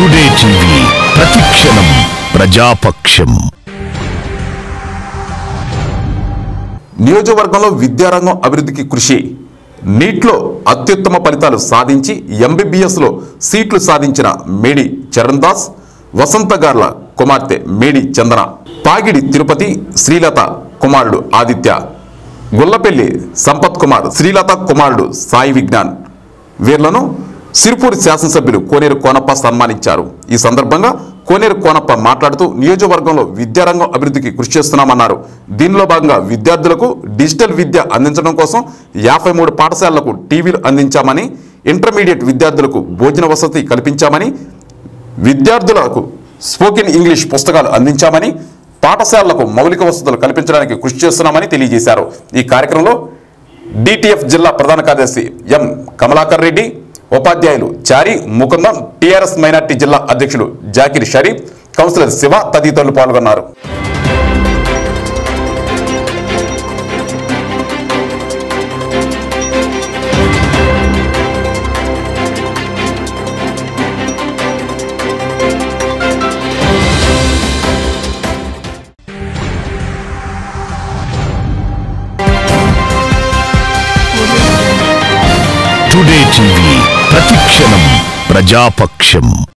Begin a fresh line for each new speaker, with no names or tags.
today TV ప్రతిక్షణం ప్రజాపక్షం
నియోజకవర్గంలో విద్యారంగం అభివృద్ధికి కృషి నీట్లో అత్యుత్తమ ఫలితాలు సాధించి ఎంబీబీఎస్లో సీట్లు సాధించిన మేడి చరణ్ దాస్ వసంత గార్ల కుమార్తె మేడి చందన పాగిడి తిరుపతి శ్రీలత కుమారుడు ఆదిత్య గుల్లపెల్లి సంపత్ కుమార్ శ్రీలత కుమారుడు సాయి విజ్ఞాన్ వీర్లను సిరిపూర్ శాసనసభ్యులు కోనేరు కోనప్ప సన్మానించారు ఈ సందర్భంగా కోనేరు కోనప్ప మాట్లాడుతూ నియోజకవర్గంలో విద్యారంగం అభివృద్ధికి కృషి చేస్తున్నామన్నారు దీనిలో భాగంగా విద్యార్థులకు డిజిటల్ విద్య అందించడం కోసం యాభై మూడు పాఠశాలలకు టీవీలు అందించామని ఇంటర్మీడియట్ విద్యార్థులకు భోజన వసతి కల్పించామని విద్యార్థులకు స్పోకెన్ ఇంగ్లీష్ పుస్తకాలు అందించామని పాఠశాలలకు మౌలిక వసతులు కల్పించడానికి కృషి చేస్తున్నామని తెలియజేశారు ఈ కార్యక్రమంలో డిటిఎఫ్ జిల్లా ప్రధాన కార్యదర్శి ఎం కమలాకర్ రెడ్డి ఉపాధ్యాయులు చారి ముకుందం టిఆర్ఎస్ మైనార్టీ జిల్లా అధ్యక్షులు జాకిర్ షరీఫ్ కౌన్సిలర్ శివ తదితరులు పాల్గొన్నారు
టుడే టీవీ ప్రతిక్షణం ప్రజాపక్షం